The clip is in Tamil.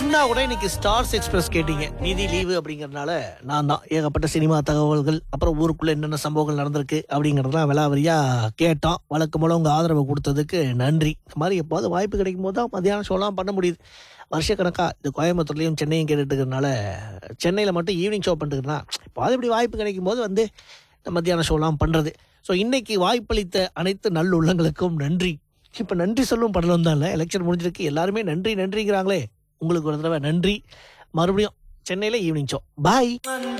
சொன்னா கூட இன்னைக்கு ஸ்டார்ஸ் எக்ஸ்பிரஸ் கேட்டீங்க நிதி லீவு அப்படிங்கறதுனால நான் தான் ஏகப்பட்ட சினிமா தகவல்கள் அப்புறம் ஊருக்குள்ள என்னென்ன சம்பவங்கள் நடந்திருக்கு அப்படிங்கறதெல்லாம் விலாவரியா கேட்டோம் வழக்கம் போல உங்க ஆதரவு கொடுத்ததுக்கு நன்றி இந்த மாதிரி எப்போது வாய்ப்பு கிடைக்கும் போது தான் மத்தியானம் ஷோலாம் பண்ண முடியுது வருஷக்கணக்கா இந்த கோயம்புத்தூர்லயும் சென்னையும் கேட்டுட்டு இருக்கிறதுனால சென்னையில மட்டும் ஈவினிங் ஷோ பண்ணிட்டு இப்போ அது இப்படி வாய்ப்பு கிடைக்கும் போது வந்து இந்த மத்தியான ஷோலாம் பண்றது ஸோ இன்னைக்கு வாய்ப்பளித்த அனைத்து நல்லுள்ளங்களுக்கும் நன்றி இப்போ நன்றி சொல்லும் படலம் தான் இல்லை எலெக்ஷன் முடிஞ்சிருக்கு எல்லாருமே நன்றி நன்றிங்கிறாங்களே உங்களுக்கு ஒரு தடவை நன்றி மறுபடியும் சென்னையில் ஈவினிங் ஷோ பாய்